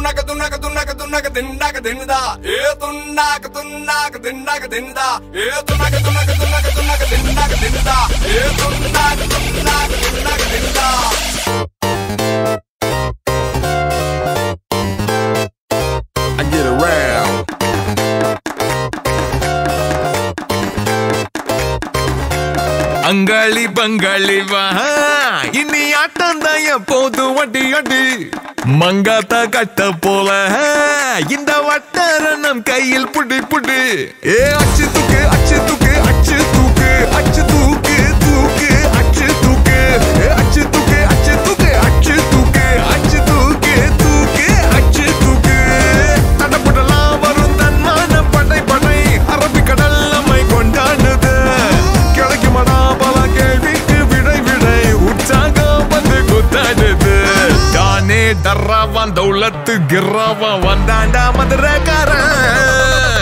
துண்ணாக்க துண்ணாக்க துண்ணாக்க துண்ணாக்க திண்டாக்க தின்னுதா A துண்ணாக்க துண்ணாக்க திண்டாக்க தின்னுதா A துண்ணாக்க துண்ணாக்க துண்ணாக்க துண்ணாக்க திண்டாக்க தின்னுதா A துண்ணாக்க துண்ணாக்க துண்ணாக்க தின்னுதா I get around. அங்காளி பங்காளி வா இனி ஆட்டம் தான் எப்போதும் வட்டி அடி மங்காத்தா கட்ட போல இந்த வட்டாரணம் கையில் புடி புடி ஏ அச்சு தூக்கு அச்சு தூக்கு அச்சு தூக்கு அச்சு தூக்கு தூக்கு அச்சு தூக்கு ஏ அச்சு தூக்கு அச்சு தூக்கு அச்சு தூக்கு அச்சு தூக்கு தூக்கு அச்சு தூக்கு தடப்படலாம் வரும் தன்மான படை படை அரபிக்கடல் நம்மை கொண்டாடுது கிடைக்குமடா பல கேள்விக்கு விடை விடை உற்சாகம் வந்து குத்தாடுது தானே டர்ராவான் தௌலத்து கிர்ராவான் வந்தாண்டா மதுரக்காரன்